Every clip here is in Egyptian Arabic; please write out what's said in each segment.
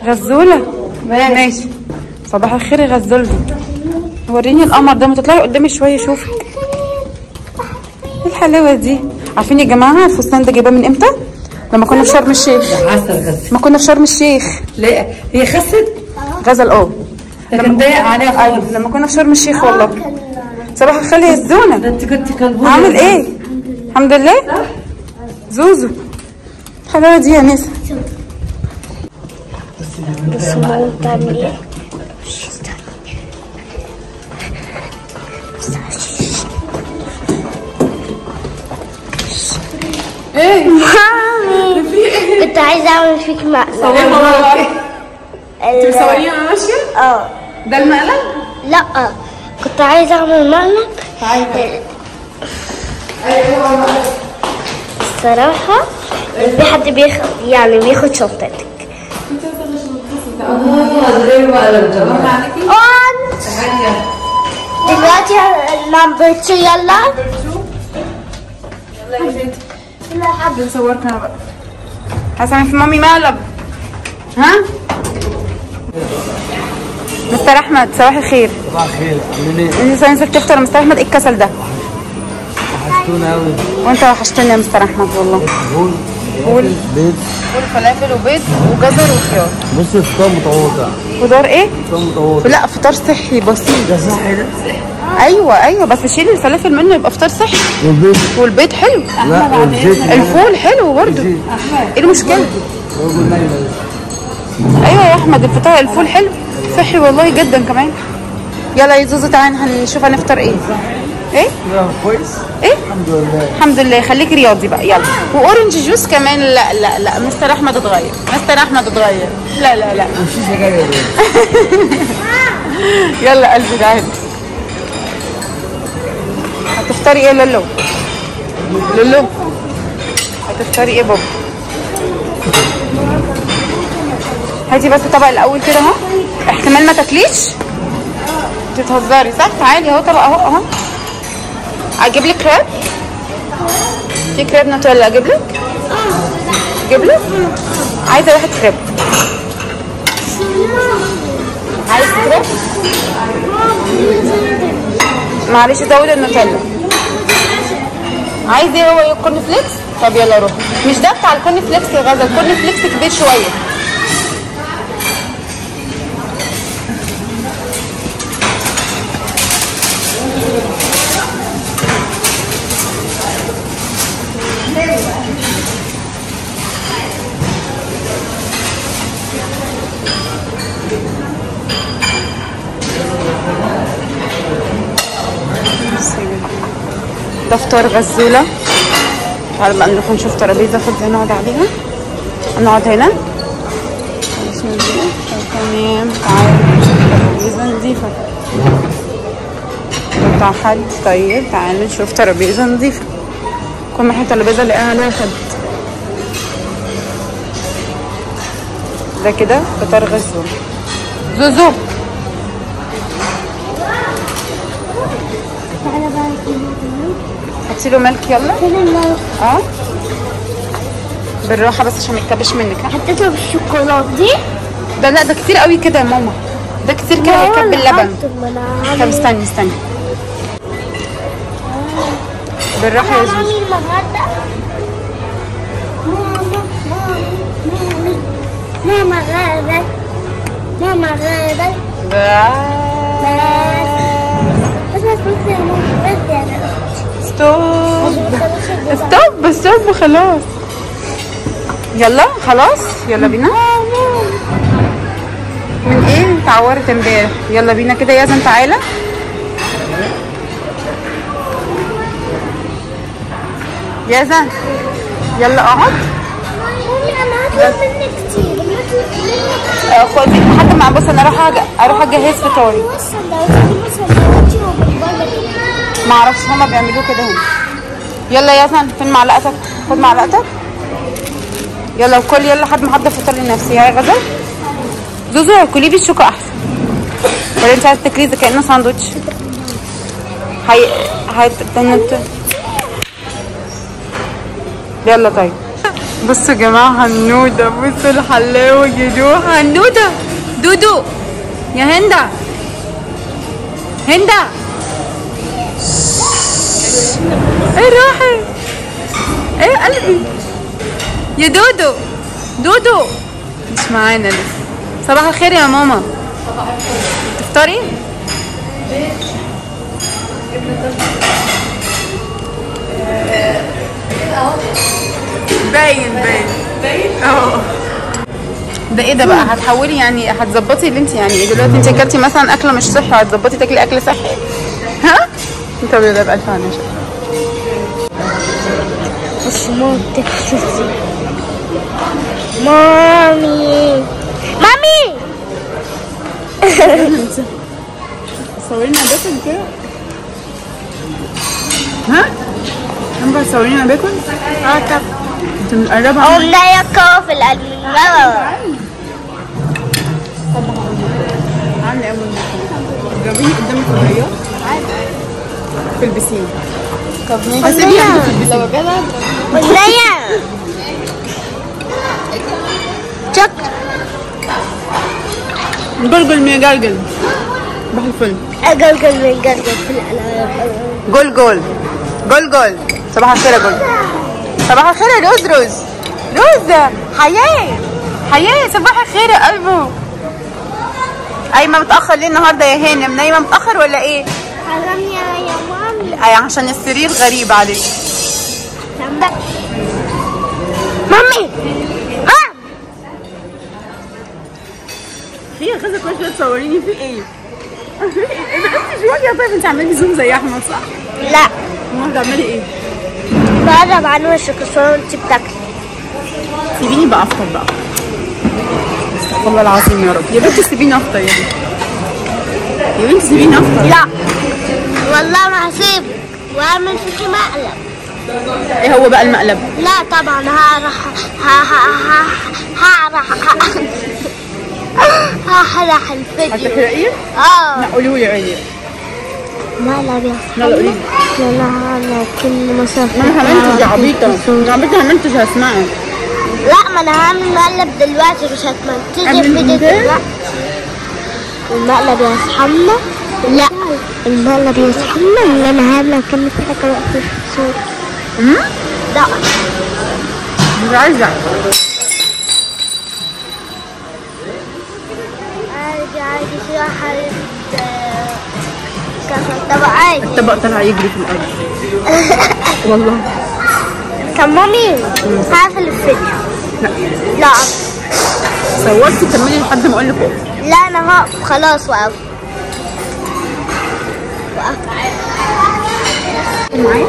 غزوله ماشي صباح الخير يا غزولتي وريني القمر ده ما تطلعي قدامي شويه شوفي ايه الحلاوه دي عارفين يا جماعه الفستان ده جايباه من امتى لما كنا في شرم الشيخ عسل غزل ما كنا في شرم الشيخ لا هي خست غزل اه لكن ضايق عليها ايوه خالص لما كنا في شرم الشيخ والله صباح الخير يا ده زونه انت كنت كلبوزه عامل ايه الحمد لله زوزو الحلاوه دي يا نسا بس ما بتعمل ايه ايه مامي كنت عايزه اعمل فيك مقلب انت مصورين انا ماشيه اه ده المقلب لا كنت عايزه اعمل مقلب الصراحه في حد بياخد يعني بياخد شنطتك On. دلوقتي نمبر 2 يلا حد نصورك انا بقى حسن في مامي مقلب ها مستر احمد صباح الخير صباح الخير عاملين ايه؟ انت نزلت تفطر يا مستر احمد ايه الكسل ده وحشتونا قوي وانت وحشتني يا مستر احمد والله فول فول. بيض فول فلافل وبيض وجزر وخيار بص الفطار متواضع خضار ايه فطار متواضع لا فطار صحي بسيط ده صحي ده؟ ايوه ايوه بس شيل الفلافل منه يبقى فطار صحي والبيض والبيض حلو لا والزيت الفول حلو برضه ايه المشكله برضه نايمة ايوه يا احمد الفطار الفول حلو صحي والله جدا كمان يلا يا زوزو تعالى هنشوف هنفطر ايه ايه لا كويس ايه الحمد لله الحمد لله خليك رياضي بقى يلا واورنج جوس كمان لا لا لا مستر احمد اتغير مستر احمد اتغير لا لا لا والشيشه جايه دي يلا قلبي تعالى هتفطري ايه يا لولو لولو هتفطري ايه بابا هاتي بس الطبق الاول كده اهو احتمال ما تاكليش بتهزري صح تعالي اهو طبق اهو اهو اجيب لك كريب في كريب نوتيلا اجيب لك اجيب لك عايزه واحد كريب عايز كريب معلش زود النوتيلا عايز ايه هو الكورن فليكس طب يلا روح مش ده بتاع الكورن فليكس يا غزل الكورن فليكس كبير شويه ده فطار غزوله تعالوا بقى نروح نشوف ترابيزه فاضيه نقعد عليها نقعد هنا بسم الله تمام تعالوا نشوف ترابيزه نظيفه ده بتاع حد طيب تعالوا نشوف ترابيزه نظيفه كل ما ترابيزه نلاقيها عليها خد ده كده فطار غزوله زوزو تعالى بقى هاتي له ملك يلا فين الملك اه بالراحه بس عشان ما يتكبش منك ها حطيت له بالشوكولاته دي ده لا ده كتير قوي كده يا ماما ده كتير كده هيكب اللبن طب طب استني استني بالراحه يا زوزو مامي النهارده ماما مامي مامي ماما غابت ماما غابت بس بس بس يا ماما بس يا ماما ستوب ستوب ستوب خلاص يلا خلاص يلا بينا من ايه اتعورت امبارح يلا بينا كده يا زن تعالى يا زن يلا اقعد مامي انا هطلب منك كتير هطلب منك آه، خدي لحد ما بص انا اروح أج- اروح اجهز فطاري سندوتش سندوتش وبرجر ما اعرفش هما بيعملوه كده هنا يلا يا زن فين معلقتك خد معلقتك يلا وكل يلا لحد ما احضر فطار لنفسي يا غزل زوزو كلي بالشوكة احسن ولا انت عايزه تاكليه زي كانه ساندوتش هي هي تنت يلا طيب بصوا يا جماعة هنودة بصوا الحلاوة جدو هنودة دودو يا هندا هندا ايه روحي ايه قلبي يا دودو دودو مش معانا لسه صباح الخير يا ماما تفطري باين باين باين اه ده ايه ده بقى هتحولي يعني هتظبطي اللي انت يعني إيه دلوقتي انت اكلتي مثلا اكله مش صحي هتظبطي تاكلي اكل صحي ها انت ده بقى الفعل ماشي بس ماما بتكسسي مامي مامي صورينا باكل كده ها ينفع تصورينا باكل اه طب انت مقربه أقوم لا في الألمنيا عامله ايه جاوبيني قدام الفضائيات في البسين بس دي عنده في البسين أمنية شك جلجل ميا جلجل بحر الفيلم أجلجل من جلجل في الألعاب جول جول جول جول صباح الخير يا جول صباح الخير يا روز روز روز حياة حياة صباح الخير يا قلبه قايمة متأخر ليه النهاردة يا هانم نايمة متأخر ولا ايه؟ حرامي يا مامي أي عشان السرير غريب عليك مامي ها هي غزة كل شوية تصوريني في ايه؟ ايه ده انت شوية طيب انت عاملة لي زوم زي احمد صح؟ لا النهارده عمالي ايه؟ بقرب عن وشك الصورة وانت بتاكلي سيبيني بقى افطر بقى استغفر الله العظيم يا رب يا بنتي سيبيني افطر يا بنتي يا بنتي سيبيني افطر لا والله ما هسيبك واعمل فيكي مقلب ايه هو بقى المقلب؟ لا طبعا هروح ها ها ها هروح هحرح الفيديو هتحرقيه؟ اه لا قولي لي عادي مقلب يا يلا قولي لي لا لا انا كل مسافة ما انا همنتج يا عبيطه يا عبيطه همنتج هسمعك لا ما انا هعمل مقلب دلوقتي مش هتمنتجي قبل الفيديو المونتاج؟ دلوقتي المقلب يا اصحابنا لا المقلب يا اصحابنا اللي انا هعمل اكمل كده كده في الصوت امم لا مش عايزه ارجع عادي شو حبيبتي كان طب عادي الطبق طلع يجري في الارض والله طب مامي هقفل الفيديو لا لا صورتي كملي لحد ما اقول لك اقف لا انا هقف خلاص وقف وقف معايا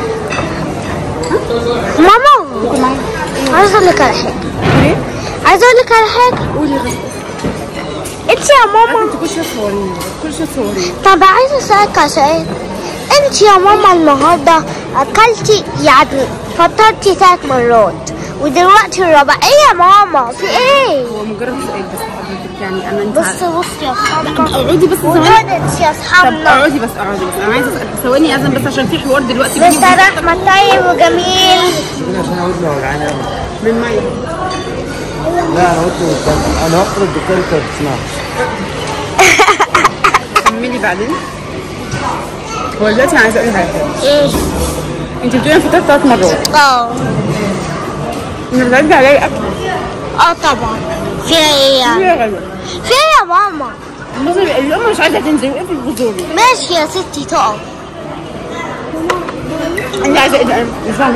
ماما عايزه اقول لك على حاجه ايه عايزه اقول لك على حاجه قولي غير انت يا ماما انت كل شويه تصوريني كل شويه تصوريني طب عايزه اسالك على سؤال انت يا ماما النهارده اكلتي يعني فطرتي ثلاث مرات ودلوقتي الرابع ايه يا ماما في ايه هو مجرد سؤال بس حضرتك يعني انا انت بص عارفة. بص يا اصحابنا اقعدي بس ثواني وجدت يا طب اصحابنا اقعدي بس اقعدي بس انا عايزه اسال ثواني اذن بس عشان في حوار دلوقتي بيني مستر احمد طيب وجميل سيبيني عشان انا ودني وجعاني قوي من ميه لا انا ودني متضايقة. انا هفطر الدكتور انت ما بتسمعش كملي بعدين هو دلوقتي انا عايزه اقول لك حاجه ايه انت بتقولي انا فطرت ثلاث مرات اه انا بتعدي عليا اكل اه طبعا فيها ايه يعني هي غلط فيها إيه يا ماما بصي الام مش عايزه تنزل وقفي الجذور ماشي يا ستي تقف انت عايزه ايه ده انا مش فاهمه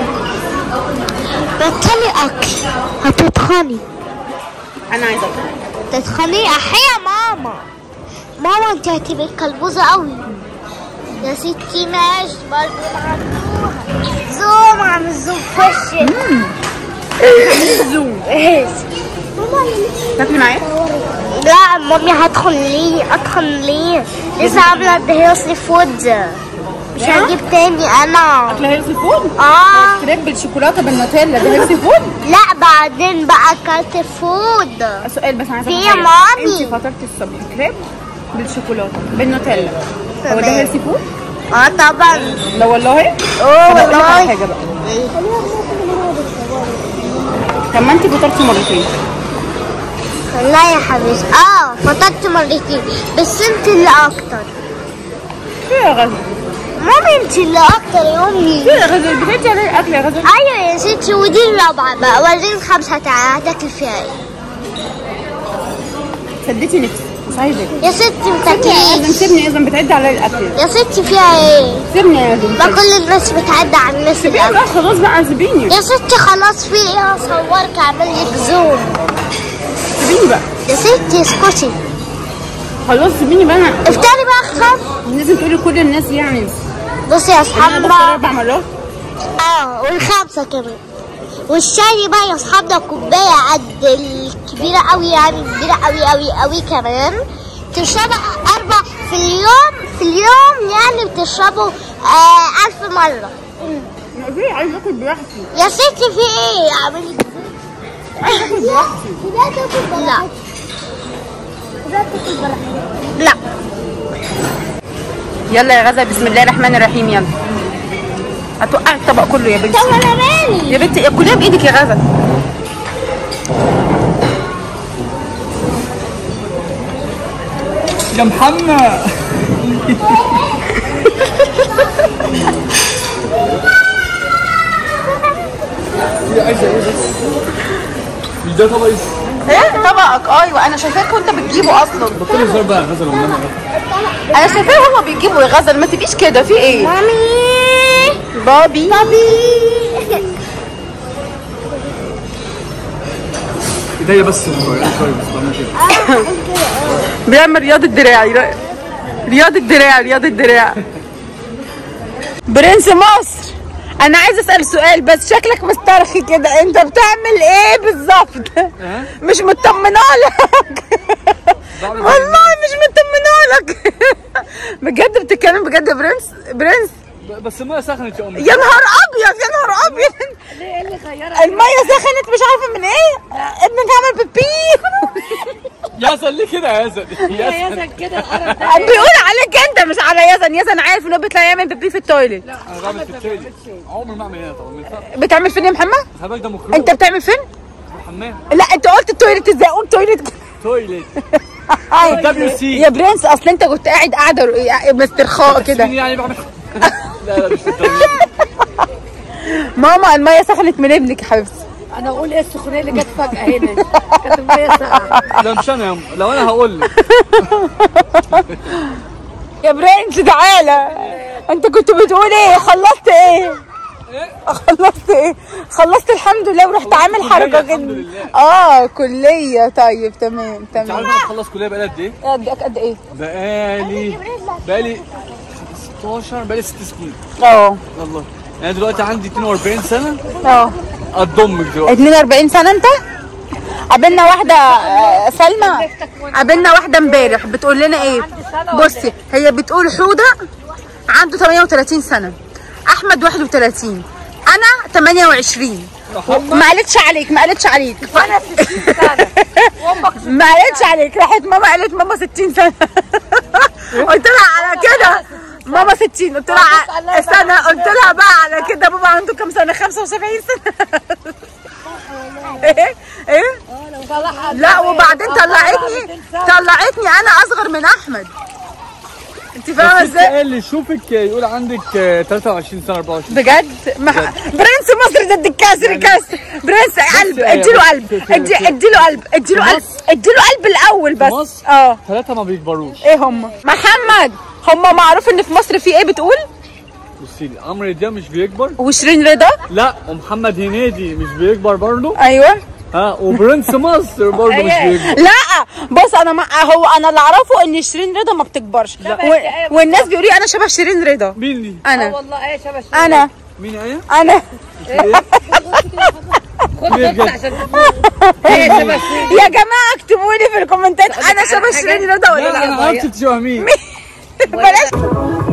بطلي اكل هتتخني انا عايزه اكل تتخني احي يا ماما ماما انت هتبقي كلبوزة قوي يا ستي ماشي برضه نعملوها زوم عم زوم في وشك زوم ماشي ماما تاكلي معايا لا مامي هدخل ليه ادخل ليه لسه عامله دهيوسلي فود مش لا؟ هجيب تاني انا اكل هيلثي فود اه كريب بالشوكولاته بالنوتيلا ده هيلثي فود لا بعدين بقى اكلت فود سؤال بس عايزه في أفهم يا حاجة. مامي. انت فطرتي الصبح كريب بالشوكولاته بالنوتيلا هو ده تمام. هيلثي فود اه طبعا لا والله اوه طب أقول لك على والله حاجه بقى طب ما انت فطرتي مرتين لا يا حبيبي اه فطرت مرتين بس انت اللي اكتر ايه يا غزل مامي انت اللي اكتر يا امي ايه يا غزل بتعدي على الاكل يا غزل ايوه يا ستي ودي الرابعه بقى وريني الخمسه تعالى هتاكل فيها ايه سديتي نفسي مش عايزه يا ستي سيبني يا غزل متاكليش سيبني يا غزل بتعدي على الاكل يا ستي فيها ايه سيبني يا غزل ما كل الناس بتعدي على الناس سيبيني الأكل. بقى خلاص بقى سيبيني يا ستي خلاص في ايه هصورك اعمل لك زوم سيبيني بقى يا ستي اسكتي خلاص سيبيني بقى انا افتري بقى اختار لازم تقولي لكل الناس يعني بصي يا انا اصحابنا بفطر اربع مرات اه والخمسه كمان والشاي بقى يا اصحابنا كوبايه قد الكبيره قوي يعني كبيره قوي قوي قوي كمان تشربها اربع في اليوم في اليوم يعني بتشربوا آه ألف مرة انا ليه عايز اكل براحتي يا ستي في ايه اعملي عايز اكل براحتي لا لا يلا يا غزل بسم الله الرحمن الرحيم يلا هتوقعي الطبق كله يا بنتي طب انا مالي يا بنتي كلها بايدك يا غزل يا محمد يا عايزه ايه بس مش ده طبق ايه طبقك ايوه انا شايفاك وانت بتجيبه اصلا بطل هزار بقى غزل ومنى انا شايفاه هو بيجيبه يا غزل ما تبقيش كده في ايه مامي بابي ايديا بس شويه شويه بس بعمل كده بيعمل رياضة دراعي رياضة دراع رياضة دراع برنس مصر انا عايز اسال سؤال بس شكلك مسترخي كده انت بتعمل ايه بالظبط مش مطمنه لك والله مش مطمنه لك بجد بتتكلم بجد يا برنس برنس بس الميه سخنت يا امي يا نهار ابيض يا نهار ابيض ليه اللي غيرها الميه سخنت مش عارفه من ايه ابنك عمل بيبي ياسر ليه كده يا ياسر يا ياسر ياسر كده القرف ده بيقول عليك انت مش على يزن يزن عارف انه بيطلع يعمل بيبي في التويليت انا بعمل في التويليت عمري ما اعمل هنا طبعا من فرق بتعمل فين يا محمد هباك ده مخروج انت بتعمل فين حمام لا انت قلت التويليت ازاي قول تويليت تويليت أيوة. دبليو سي يا برنس اصل انت كنت قاعد قاعده ر- مسترخاء كده يعني بعمل لا لا مش في التويليت ماما الميه سخنت من ابنك يا حبيبتي انا اقول ايه السخونيه اللي جت فجاه هنا كانت الميه ساقعه لا مش انا يا أم. لو انا هقول لك يا برنس تعالى انت كنت بتقول ايه خلصت ايه خلصت ايه خلصت الحمد لله ورحت عامل حركه الحمد كده لله. اه كليه طيب تمام انت تمام عارف انا اخلص كليه بقالي قد ايه؟ قد قد ايه بقالي بقالي 16 بقالي 6 سنين اه والله يعني دلوقتي عندي 42 سنه اه قد امك دلوقتي 42 سنه انت قابلنا واحده آه، سلمى قابلنا واحده امبارح بتقول لنا ايه بصي هي بتقول حوده عنده 38 سنه احمد 31 انا 28 ما قالتش عليك ما قالتش عليك انا 60 سنه وامك ما قالتش عليك راحت ماما قالت ماما 60 سنه قلت لها على كده ماما 60 قلت لها ع- استنى قلت لها بقى على كده بابا عنده كام سنه 75 سنه ايه ايه صلاح لا وبعدين طلعتني طلعتني انا اصغر من احمد انت فاهمه بس ازاي اللي يشوفك يقول عندك 23 سنه 24 بجد مح... برنس مصر ضد الكسر كسر برنس قلب يا اديله بص قلب كده ادي كده. اديله قلب اديله في قلب اديله قلب الاول بس مصر؟ اه ثلاثه ما بيكبروش ايه هم محمد هم معروف ان في مصر في ايه بتقول بصي لي عمرو دياب مش بيكبر وشيرين رضا لا ومحمد هنيدي مش بيكبر برضه ايوه ها وبرنس مصر برضه مش بيكبر لا بص انا ما هو انا اللي اعرفه ان شيرين رضا ما بتكبرش لا. و... والناس بيقولوا لي انا شبه شيرين رضا مين دي؟ انا والله ايه شبه الشباب. انا مين ايه؟ انا خد ليه نقطة بجد؟ عشان ايه شبه الشباب. يا جماعه اكتبوا لي في الكومنتات انا شبه شيرين رضا ولا لا لا انا عرفت انت شبه مين بلاش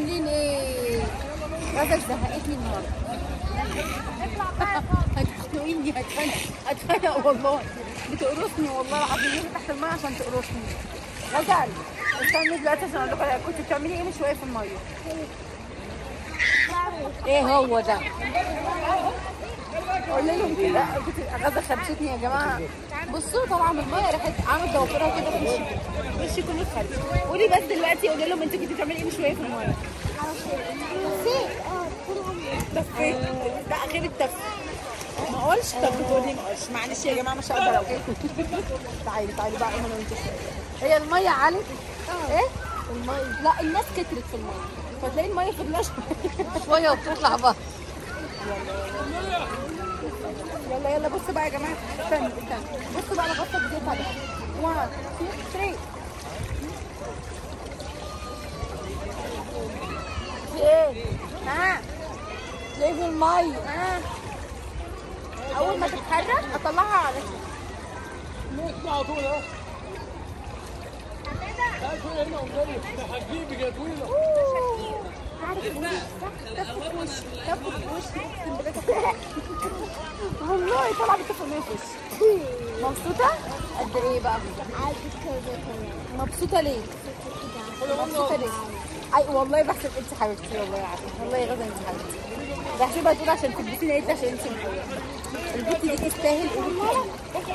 عاملين ايه؟ غزل زهقتني النهارده هتخنقيني هتخنق هتخنق والله بتقرصني والله العظيم تحت الميه عشان تقرصني غزل استني دلوقتي عشان اقول لك على- كنت بتعملي ايه من شويه في الميه؟ ايه هو ده؟ قول لهم كده كنت غزه خدشتني يا جماعه بصوا طبعا الميه راحت عملت ضوافرها كده في وشي وشي كله اتخرج قولي بس دلوقتي قولي لهم انت كنت بتعملي ايه من شويه في الميه تفيت ده اخير التف ما اقولش طب بتقولي ما اقولش معلش يا جماعه مش هقدر اقول تعالي تعالي بقى انا وانت شويه هي الميه علت ايه الميه لا الناس كترت في الميه فتلاقي الميه فضلها شويه شويه وبتطلع بقى يلا يلا بصوا بقى يا جماعه استنى استنى بصوا بقى انا غطت بديت على 1 2 3 ايه ها ليه في الميه ها اول ما تتحرك اطلعها على طول موت على طول ها تعال شويه هنا وانزلي هتجيبك يا طويله والله طالعه بتتنفس مبسوطه قد ايه بقى مبسوطه ليه مبسوطه ليه اي والله بحسب انت حبيبتي والله يا عارفه والله يا غدا انت حبيبتي بحسبها تقول عشان تلبسيني انت عشان انت محلوه البنت دي تستاهل قولي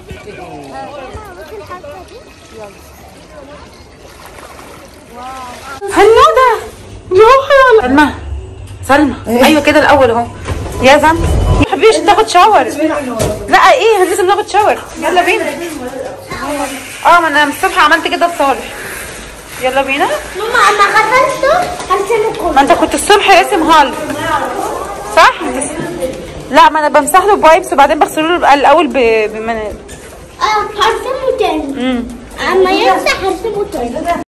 هنودة يا سلمى سلمى ايوه كده الاول اهو يا زن يا حبيبي عشان تاخد شاور لا ايه لازم ناخد شاور يلا بينا اه ما انا من الصبح عملت كده لصالح يلا بينا ماما انا غسلته هرسمه ما انت كنت الصبح راسم هالك صح لا ما انا بمسح له بايبس وبعدين بغسله له الاول ب- بمناديل اه هرسمه تاني امم اما يمسح هرسمه تاني